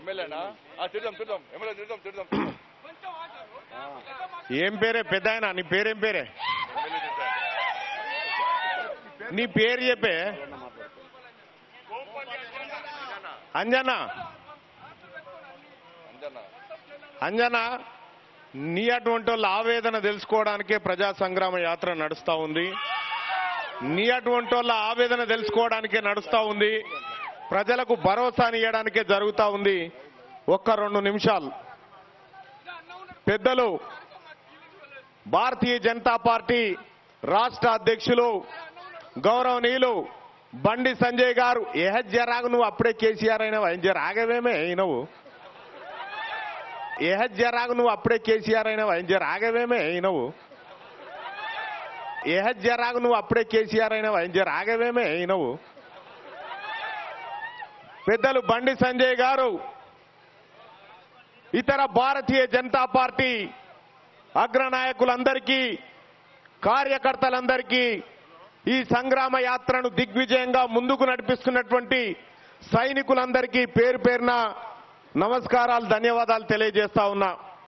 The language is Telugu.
ఎమ్మెల్యేనా ఆ, తిడదాం తిడదాం ఎమ్మెల్యే తిడదాం తిడదాం తిడదాం. ఏం పేరే పెద్ద ఆయన నీ పేరేం పేరే ఎమ్మెల్యే తిడదాం. నీ పేరు చెప్పే అంజనా అంజన్న అంజనా నీ అటువంటి వాళ్ళ ఆవేదన తెలుసుకోవడానికే ప్రజా సంగ్రామ యాత్ర నడుస్తా ఉంది నీ అటువంటి వాళ్ళ ఆవేదన తెలుసుకోవడానికే నడుస్తా ఉంది ప్రజలకు భరోసాని ఇవ్వడానికే జరుగుతా ఉంది ఒక్క రెండు నిమిషాలు పెద్దలు భారతీయ జనతా పార్టీ రాష్ట్ర అధ్యక్షులు గౌరవనీయులు బండి సంజయ్ గారు ఏహ జరాగు నువ్వు అప్పుడే కేసీఆర్ అయినావు ఆయన జర ఆగవేమే అయినవు ఏహ జరాగు నువ్వు అప్పుడే కేసీఆర్ అయినావు ఆయన జర ఆగవేమే అయినవు ఏహ జరాగు నువ్వు అప్పుడే కేసీఆర్ అయినావు ఆయన జర ఆగవేమే అయినవు పెద్దలు బండి సంజయ్ గారు ఇతర భారతీయ జనతా పార్టీ అగ్రనాయకులందరికీ కార్యకర్తలందరికీ ఈ సంగ్రామ యాత్రను దిగ్విజయంగా ముందుకు నడిపిస్తున్నటువంటి సైనికులందరికీ పేరు పేరున నమస్కారాలు ధన్యవాదాలు తెలియజేస్తా ఉన్నా